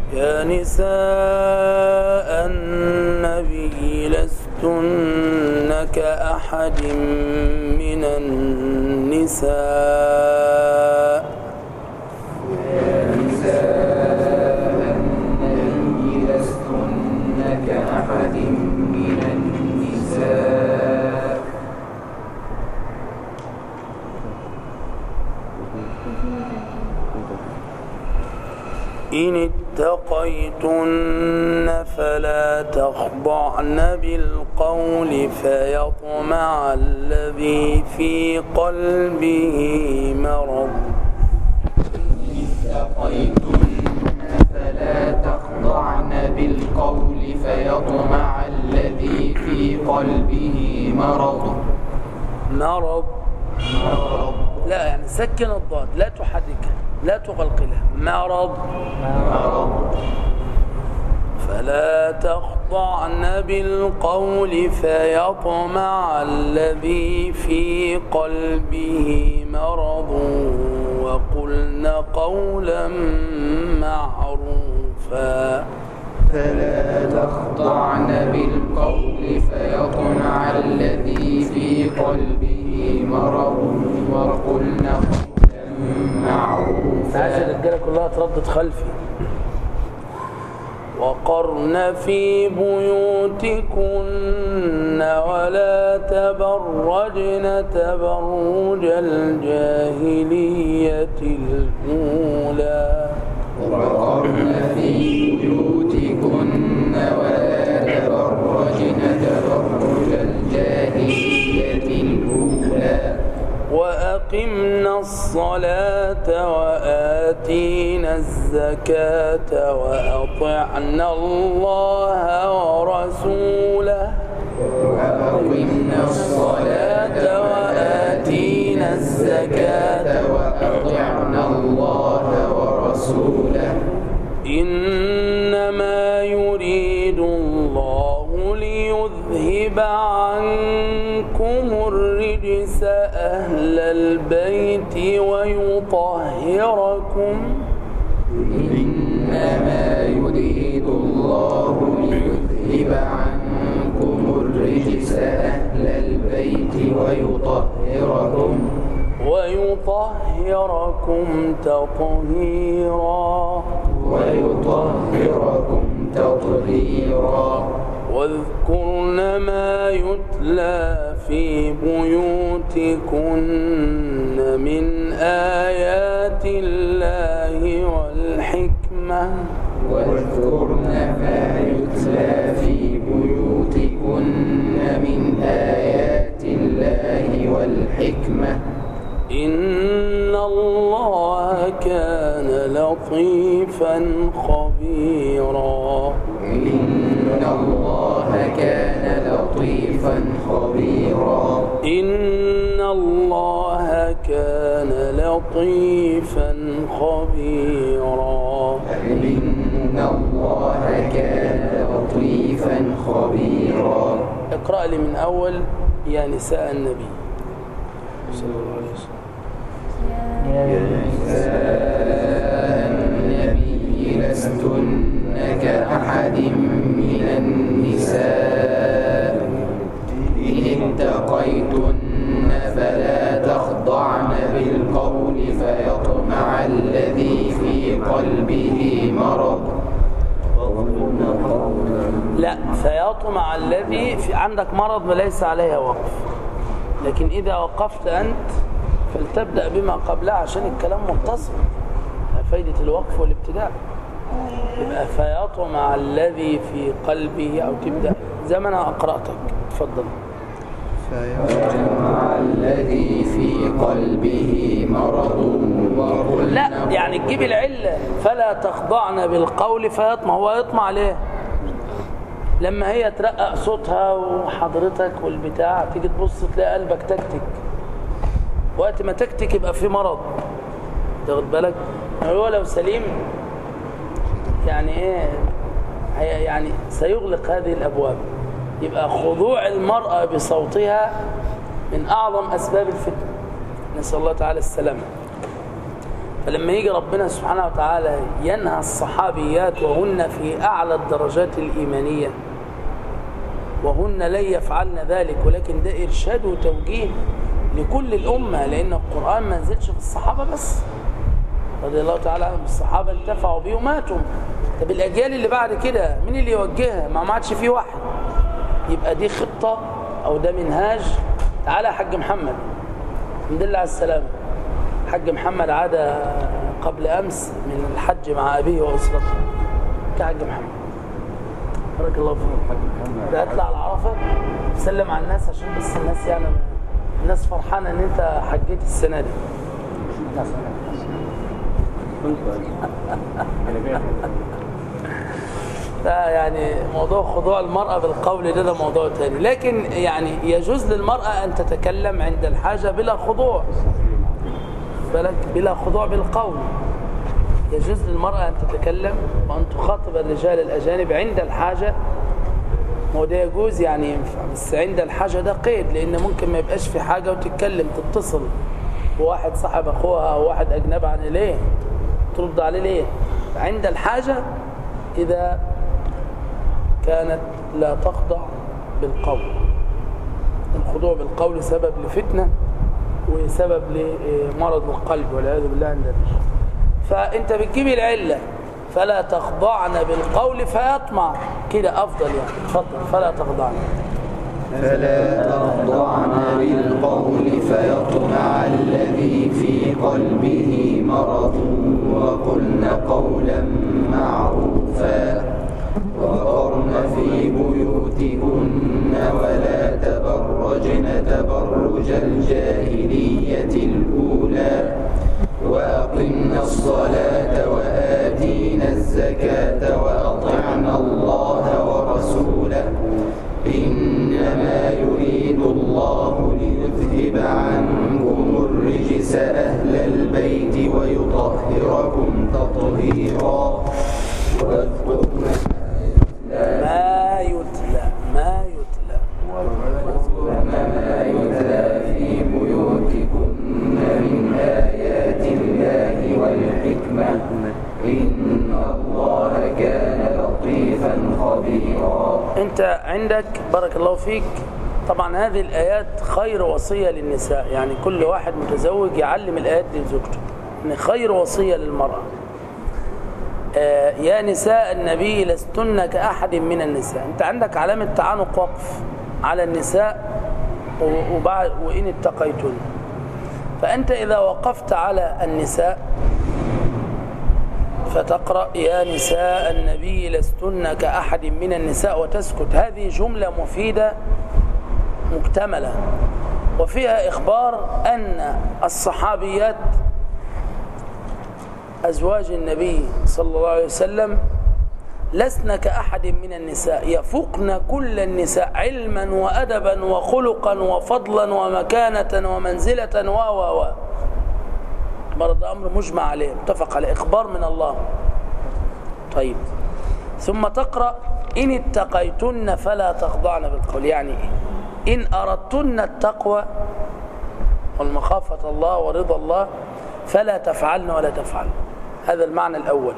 يا نساء النبي لستن كأحد من النساء لستن كأحد من النساء إن اتقيتن فلا تخضعن بالقول فيطمع الذي في قلبه مرض اتقيتن فلا تخضعن بالقول فيطمع الذي في قلبه مرض مرض مرض لا يعني سكن الضاد لا تحركها لا تقلقلها مرض مرض فلا تخضعن بالقول فيطمع الذي في قلبه مرض وقلن قولا معروفا فلا تخضعن بالقول فيطمع الذي في قلبه مرض وقلن قولا عايز معروفا الرجاله كلها تردد خلفي وقرن في بيوتكن ولا تبرجن تبرج الجاهلية الأولى وقرن في بيوتكن ولا تبرجن تبرج الجاهلية الأولى وأقمنا الصلاة وآتينا الزكاة وأطعنا الله ورسوله وأقمنا الصلاة وآتينا الزكاة وأطعنا الله ورسوله إنما يريد الله ليذهب عنكم الرجس أهل البيت ويطهركم إنما يريد الله ليذهب عنكم الرجس أهل البيت ويطهركم ويطهركم تطهيرا ويطهركم تطهيرا واذكرن ما يتلى في بيوتكن من آيات الله والحكمة واذكرن ما يتلى في بيوتكن من آيات الله والحكمة إن الله كان لطيفا خبيرا إن الله كان لطيفا خبيرا إن الله كان لطيفا خبيرا إن الله كان لطيفا خبيرا اقرأ لي من أول يا نساء النبي صلى الله عليه وسلم النبي لستن كأحد من النساء إن اتقيتن فلا تخضعن بالقول فيطمع الذي في قلبه مرض لا فيطمع الذي في عندك مرض ليس عليها وقف لكن إذا وقفت أنت فلتبدأ بما قبلها عشان الكلام متصل فايدة الوقف والابتداء يبقى فيطمع الذي في قلبه أو تبدأ زي ما أنا أقرأتك تفضل فيطمع الذي في قلبه مرض وقلن لا يعني تجيب العلة فلا تخضعن بالقول فيطمع هو يطمع ليه لما هي ترقق صوتها وحضرتك والبتاع تيجي تبص تلاقي قلبك تكتك وقت ما تكتك يبقى في مرض تاخد بالك هو لو سليم يعني ايه هي يعني سيغلق هذه الابواب يبقى خضوع المرأة بصوتها من اعظم اسباب الفتنة نسأل الله تعالى السلامة فلما يجي ربنا سبحانه وتعالى ينهى الصحابيات وهن في أعلى الدرجات الإيمانية وهن لن يفعلن ذلك ولكن ده إرشاد وتوجيه لكل الأمة لأن القرآن ما نزلش في الصحابة بس رضي الله تعالى عنهم الصحابة انتفعوا بيه وماتوا طب الأجيال اللي بعد كده مين اللي يوجهها ما ما عادش فيه واحد يبقى دي خطة أو ده منهاج تعالى يا حاج محمد الحمد لله على السلامة حاج محمد عاد قبل أمس من الحج مع أبيه وأسرته يا حاج محمد بارك الله فيك ده اطلع على عرفة سلم على الناس عشان بس الناس يعني الناس فرحانة ان انت حجيت السنة دي ده يعني موضوع خضوع المرأة بالقول ده ده موضوع تاني لكن يعني يجوز للمرأة أن تتكلم عند الحاجة بلا خضوع بالك بلا خضوع بالقول يجوز للمرأة أن تتكلم وأن تخاطب الرجال الأجانب عند الحاجة هو ده يجوز يعني ينفع بس عند الحاجة ده قيد لأن ممكن ما يبقاش في حاجة وتتكلم تتصل بواحد صاحب أخوها أو واحد أجنبي عن ليه ترد عليه ليه عند الحاجة إذا كانت لا تخضع بالقول الخضوع بالقول سبب لفتنة وسبب لمرض القلب والعياذ بالله عند الرجال فانت بتجيب العله فلا تخضعن بالقول فيطمع كده افضل يعني اتفضل فلا تخضعن فلا تخضعن بالقول فيطمع الذي في قلبه مرض وقلن قولا معروفا وقرن في بيوتكن ولا تبرجن تبرج الجاهلية الأولى وأقمنا الصلاة وآتينا الزكاة وأطعنا الله ورسوله إنما يريد الله ليذهب عنكم الرجس أهل البيت ويطهركم تطهيرا واذكرن ما يتلى ما يتلى ما يتلى في بيوتكن من آيات الله والحكمة إن الله كان لطيفا خبيرا انت عندك بارك الله فيك طبعا هذه الآيات خير وصية للنساء يعني كل واحد متزوج يعلم الآيات دي لزوجته ان خير وصية للمرأة آه يا نساء النبي لستن كأحد من النساء انت عندك علامة تعانق وقف على النساء و- وبعد وإن اتقيتن فأنت إذا وقفت على النساء فتقرأ يا نساء النبي لستن كأحد من النساء وتسكت هذه جملة مفيدة مكتملة وفيها إخبار أن الصحابيات أزواج النبي صلى الله عليه وسلم لسن كأحد من النساء يفوقن كل النساء علما وأدبا وخلقا وفضلا ومكانة ومنزلة و و و برضه ده أمر مجمع عليه متفق عليه إخبار من الله طيب ثم تقرأ إن اتقيتن فلا تخضعن بالقول يعني إيه إن أردتن التقوى والمخافة الله ورضا الله فلا تفعلن ولا تفعلن هذا المعنى الأول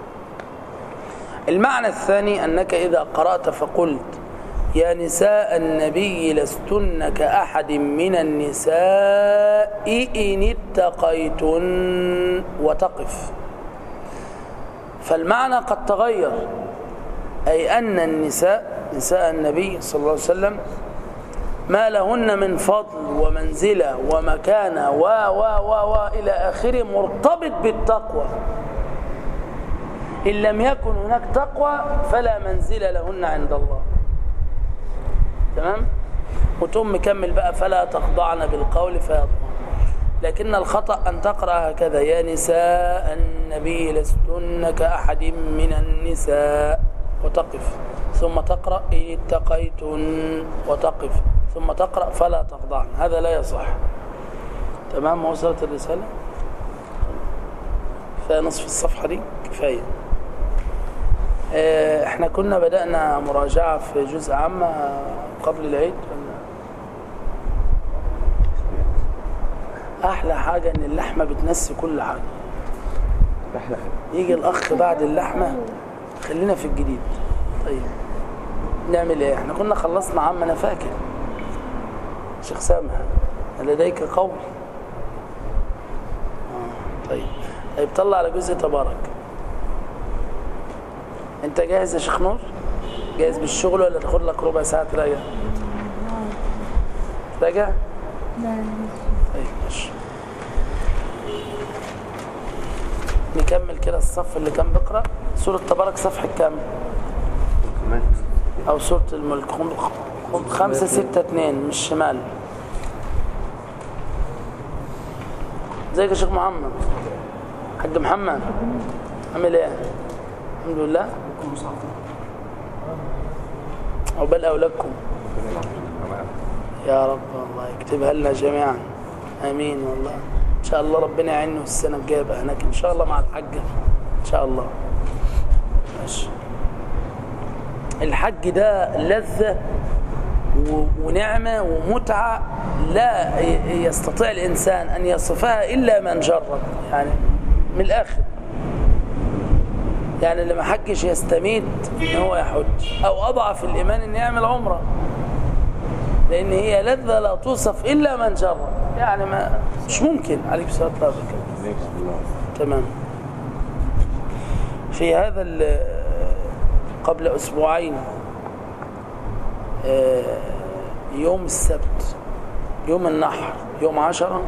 المعنى الثاني أنك إذا قرأت فقلت يا نساء النبي لستن كأحد من النساء إن اتقيتن وتقف فالمعنى قد تغير أي أن النساء نساء النبي صلى الله عليه وسلم ما لهن من فضل ومنزلة ومكانة و و و و إلى آخره مرتبط بالتقوى إن لم يكن هناك تقوى فلا منزل لهن عند الله تمام وتم مكمل بقى فلا تخضعن بالقول فيطمع لكن الخطأ أن تقرأ هكذا يا نساء النبي لستن كأحد من النساء وتقف ثم تقرأ إن اتقيتن وتقف ثم تقرأ فلا تخضعن هذا لا يصح تمام وصلت الرسالة فنصف الصفحة دي كفاية آه، احنا كنا بدأنا مراجعة في جزء عامة قبل العيد ولا احلى حاجة ان اللحمة بتنسي كل حاجة يجي الاخ بعد اللحمه خلينا في الجديد طيب نعمل ايه احنا كنا خلصنا عم انا فاكر شيخ سامح لديك قول آه، طيب طيب طلع على جزء تبارك انت جاهز يا شيخ نور جاهز بالشغل ولا تاخد لك ربع ساعه تراجع تراجع طيب ماشي نكمل كده الصف اللي كان بيقرا سوره تبارك صفحه كام او سوره الملك خم... خم... خمسة ستة اتنين مش شمال ازيك يا شيخ محمد حاج محمد عامل ايه الحمد لله عقبال اولادكم يا رب الله يكتبها لنا جميعا امين والله ان شاء الله ربنا يعينه السنه الجايه بقى هناك ان شاء الله مع الحاجه ان شاء الله ماشي الحج ده لذة و- ونعمة ومتعة لا ي- يستطيع الإنسان أن يصفها إلا من جرب يعني من الآخر يعني اللي ما حجش يستميت ان هو يحج او اضعف الايمان ان يعمل عمره لان هي لذه لا توصف الا من جرب يعني ما مش ممكن عليك الصلاه والسلام تمام في هذا ال- قبل اسبوعين آه، يوم السبت يوم النحر يوم عشرة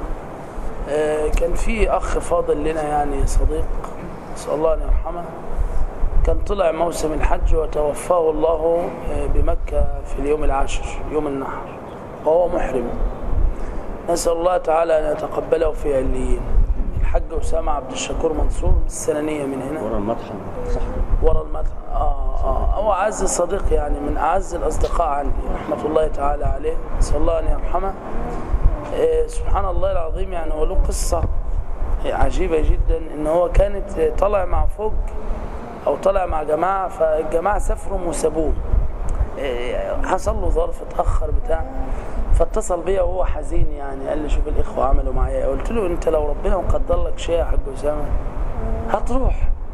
آه، كان في أخ فاضل لنا يعني صديق نسأل الله أن يرحمه كان طلع موسم الحج وتوفاه الله آه، بمكة في اليوم العاشر يوم النحر وهو محرم نسأل الله تعالى أن يتقبله في عليين الحج أسامة عبد الشكور منصور من السنانية من هنا ورا المطحن صح ورا المدح آه آه هو أعز صديق يعني من أعز الأصدقاء عندي رحمة الله تعالى عليه نسأل الله أن يرحمه آه سبحان الله العظيم يعني هو له قصة عجيبة جدا إن هو كانت طلع مع فوق أو طلع مع جماعة فالجماعة سافروا وسابوه آه، حصل له ظرف اتأخر بتاع فاتصل بيا وهو حزين يعني قال لي شوف الإخوة عملوا معايا إيه. قلت له أنت لو ربنا مقدر لك شيء يا حاج أسامة هتروح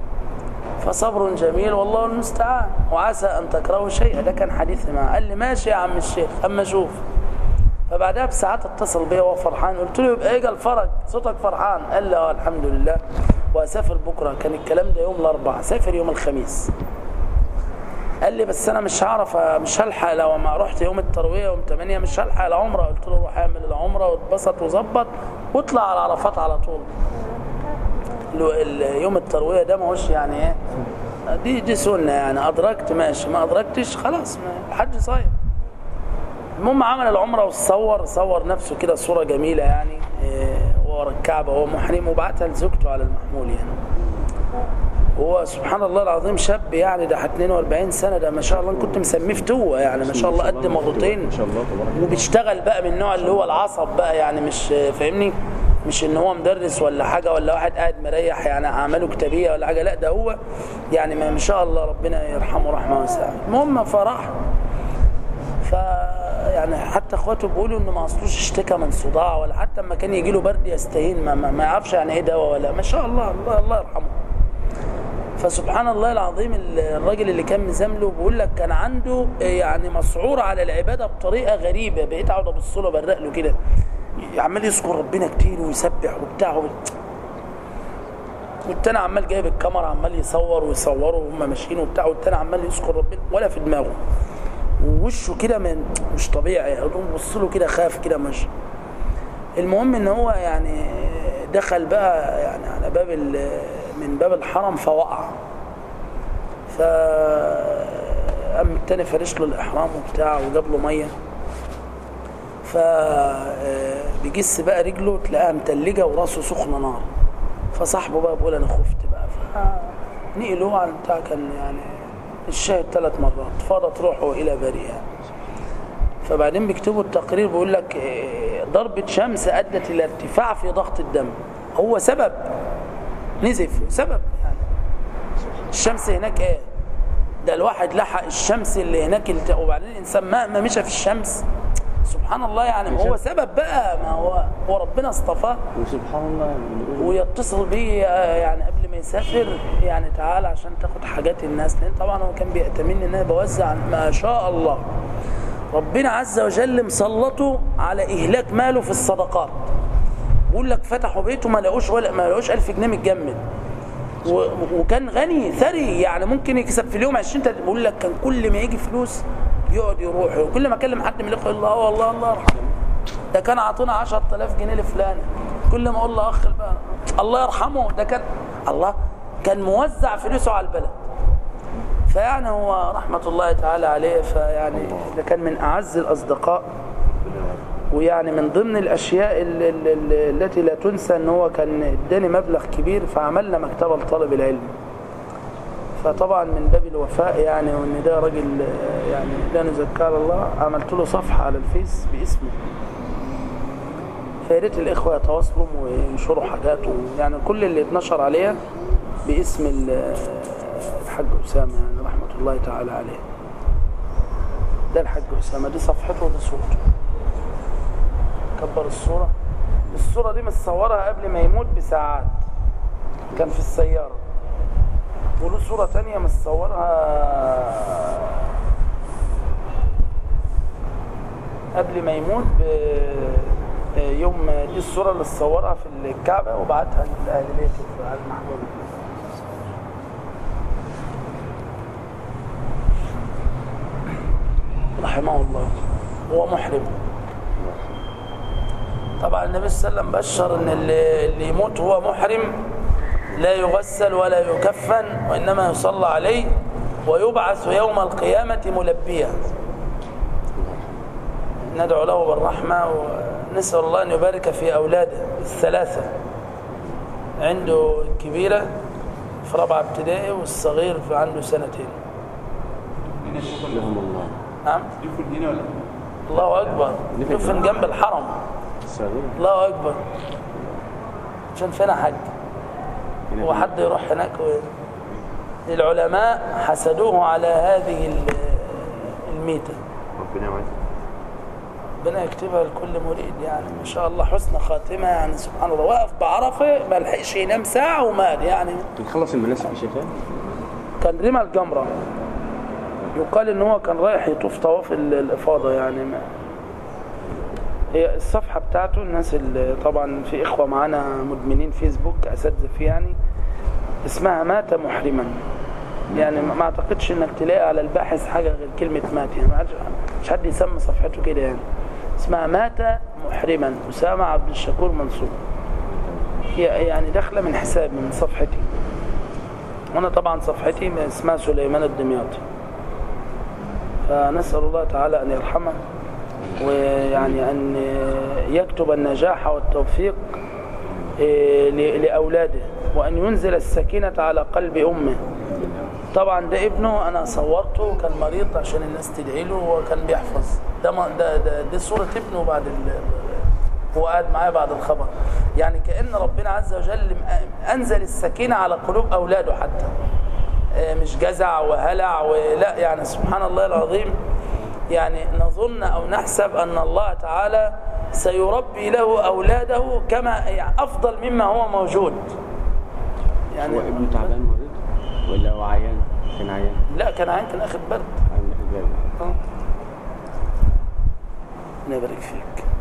فصبر جميل والله المستعان وعسى أن تكرهوا شيئا ده كان حديثي معه قال لي ماشي يا عم الشيخ أما شوف فبعدها بساعات اتصل بيا وهو فرحان قلت له يبقى ايه الفرج صوتك فرحان قال لي اه الحمد لله واسافر بكره كان الكلام ده يوم الاربعاء سافر يوم الخميس قال لي بس انا مش هعرف مش هلحق لو ما رحت يوم الترويه يوم 8 مش هلحق العمره قلت له روح اعمل العمره واتبسط وظبط واطلع على عرفات على طول ال- ال- يوم الترويه ده ما هوش يعني ايه دي دي سنه يعني ادركت ماشي ما ادركتش خلاص ما الحج صايم المهم عمل العمره وصور صور نفسه كده صوره جميله يعني إيه، ورا الكعبه وهو محرم وبعتها لزوجته على المحمول يعني هو سبحان الله العظيم شاب يعني ده 42 سنه ده ما شاء الله أنا كنت مسميه فتوه يعني ما شاء الله قد مرتين ما شاء الله تبارك الله وبيشتغل بقى من النوع اللي هو العصب بقى يعني مش فاهمني مش ان هو مدرس ولا حاجه ولا واحد قاعد مريح يعني اعماله كتابيه ولا حاجه لا ده هو يعني ما ما شاء الله ربنا يرحمه رحمه واسعه المهم فراح ف يعني حتى اخواته بيقولوا انه ما اصلوش اشتكى من صداع ولا حتى اما كان يجي له برد يستهين ما, ما, ما يعرفش يعني ايه دواء ولا ما شاء الله الله الله يرحمه فسبحان الله العظيم الراجل اللي كان مزامله بيقول لك كان عنده يعني مسعور على العباده بطريقه غريبه بقيت اقعد ابص له برق له كده عمال يذكر ربنا كتير ويسبح وبتاع والتاني عمال جايب الكاميرا عمال يصور ويصوروا وهم ماشيين وبتاع والتاني عمال يذكر ربنا ولا في دماغه ووشه كده من مش طبيعي بص له كده خاف كده مش المهم ان هو يعني دخل بقى يعني على باب ال- من باب الحرم فوقع ف قام التاني فرش له الاحرام وبتاع وجاب له ميه ف آه، بيجس بقى رجله تلاقيها متلجه وراسه سخنه نار فصاحبه بقى بيقول انا خفت بقى فنقلوه على بتاع كان يعني الشاهد ثلاث مرات فاضت روحه الى بريئه فبعدين بيكتبوا التقرير بيقول لك آه، ضربة شمس أدت إلى ارتفاع في ضغط الدم هو سبب نزف سبب يعني الشمس هناك ايه ده الواحد لحق الشمس اللي هناك الت... وبعدين الإنسان مهما مشى في الشمس سبحان الله يعني ما هو سبب بقى ما هو هو ربنا اصطفاه وسبحان الله بنقول ويتصل بيه آه، يعني قبل ما يسافر يعني تعال عشان تاخد حاجات الناس لان طبعا هو كان بيأتمني ان انا بوزع ما شاء الله ربنا عز وجل مسلطه على اهلاك ماله في الصدقات بيقول لك فتحوا بيته ما لقوش ولا ما لقوش 1000 جنيه متجمد و- وكان غني ثري يعني ممكن يكسب في اليوم 20 30 بيقول لك كان كل ما يجي فلوس يقعد يروح وكل ما اكلم حد من الاخوه يقول الله والله الله يرحمه ده كان عطونا 10000 جنيه لفلان كل ما اقول له اخ بقى الله يرحمه ده كان الله كان موزع فلوسه على البلد فيعني هو رحمة الله تعالى عليه فيعني ده كان من أعز الأصدقاء ويعني من ضمن الأشياء ال- ال- ال- التي لا تنسى أن هو كان اداني مبلغ كبير فعملنا مكتبة لطلب العلم فطبعا من باب الوفاء يعني وان ده راجل آه، يعني لا نذكر الله عملت له صفحة على الفيس باسمه فيا ريت الاخوه يتواصلوا وينشروا حاجات يعني كل اللي اتنشر عليها باسم ال- الحاج اسامه يعني رحمه الله تعالى عليه ده الحاج اسامه دي صفحته ودي صورته كبر الصوره الصوره دي متصورها قبل ما يموت بساعات كان في السياره وله صوره تانية متصورها قبل ما يموت ب- يوم دي الصورة اللي صورها في الكعبة وبعتها لأهل بيته على المحمود رحمه الله هو محرم طبعا النبي صلى الله عليه وسلم بشر ان اللي, اللي يموت هو محرم لا يغسل ولا يكفن وانما يصلى عليه ويبعث يوم القيامة ملبيا ندعو له بالرحمة ونسأل الله أن يبارك في أولاده الثلاثة عنده الكبيرة في رابعة ابتدائي والصغير في عنده سنتين لهم الله نعم الله أكبر دفن جنب الحرم الصغير الله أكبر عشان فينا حج هنا هو حد يروح هناك و... العلماء حسدوه على هذه ال- الميتة ربنا يوعدك ربنا يكتبها لكل مريد يعني ما شاء الله حسن خاتمة يعني سبحان الله واقف بعرفة ما لحقش ينام ساعة ومات يعني نخلص المناسك يا شيخان كان رمى الجمرة يقال ان هو كان رايح يطوف طواف ال- الافاضة يعني ما هي الصفحة بتاعته الناس اللي طبعا في اخوة معانا مدمنين فيسبوك اساتذة فيه يعني اسمها مات محرما يعني ما ما اعتقدش انك تلاقي على الباحث حاجة غير كلمة مات يعني ما حدش- مش حد يسمي صفحته كده يعني اسمها مات محرما أسامة عبد الشكور منصور هي يعني داخلة من حسابي من صفحتي وانا طبعا صفحتي اسمها سليمان الدمياطي فنسأل الله تعالى أن يرحمه ويعني أن يكتب النجاح والتوفيق إيه، ل- لأولاده وأن ينزل السكينة على قلب أمه طبعا ده ابنه أنا صورته كان مريض عشان الناس تدعي له وكان بيحفظ ده ما- ده ده دي صورة ابنه بعد ال- هو قاعد معايا بعد الخبر يعني كأن ربنا عز وجل م- أنزل السكينة على قلوب أولاده حتى آه، مش جزع وهلع ولا يعني سبحان الله العظيم يعني نظن أو نحسب أن الله تعالى سيربي له أولاده كما يعني أفضل مما هو موجود يعني هو ابنه تعبان مريض ولا هو عيان كان عيان لا كان عين كان أخذ برد عيان الباب آه. ربنا يبارك فيك